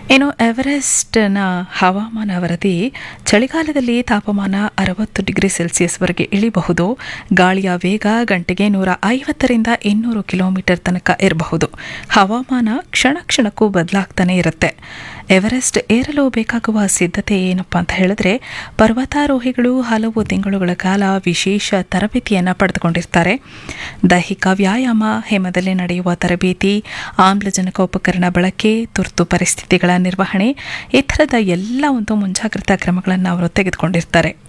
ಇನ್ನು ಎವರೆಸ್ಟ್ನ ಹವಾಮಾನ ವರದಿ ಚಳಿಗಾಲದಲ್ಲಿ ತಾಪಮಾನ ಅರವತ್ತು ಡಿಗ್ರಿ ಸೆಲ್ಸಿಯಸ್ವರೆಗೆ ಇಳಿಬಹುದು ಗಾಳಿಯ ವೇಗ ಗಂಟೆಗೆ ನೂರ ಐವತ್ತರಿಂದ ಇನ್ನೂರು ಕಿಲೋಮೀಟರ್ ತನಕ ಇರಬಹುದು ಹವಾಮಾನ ಕ್ಷಣ ಕ್ಷಣಕ್ಕೂ ಬದಲಾಗ್ತಾನೆ ಇರುತ್ತೆ ಎವರೆಸ್ಟ್ ಏರಲು ಬೇಕಾಗುವ ಸಿದ್ಧತೆ ಏನಪ್ಪ ಅಂತ ಹೇಳಿದ್ರೆ ಪರ್ವತಾರೋಹಿಗಳು ಹಲವು ತಿಂಗಳುಗಳ ಕಾಲ ವಿಶೇಷ ತರಬೇತಿಯನ್ನು ಪಡೆದುಕೊಂಡಿರ್ತಾರೆ ದೈಹಿಕ ವ್ಯಾಯಾಮ ಹಿಮದಲ್ಲಿ ನಡೆಯುವ ತರಬೇತಿ ಆಮ್ಲಜನಕ ಉಪಕರಣ ಬಳಕೆ ತುರ್ತು ಪರಿಸ್ಥಿತಿಗಳ ನಿರ್ವಹಣೆ ಈ ಥರದ ಎಲ್ಲ ಒಂದು ಮುಂಜಾಗ್ರತಾ ಕ್ರಮಗಳನ್ನು ಅವರು ತೆಗೆದುಕೊಂಡಿರ್ತಾರೆ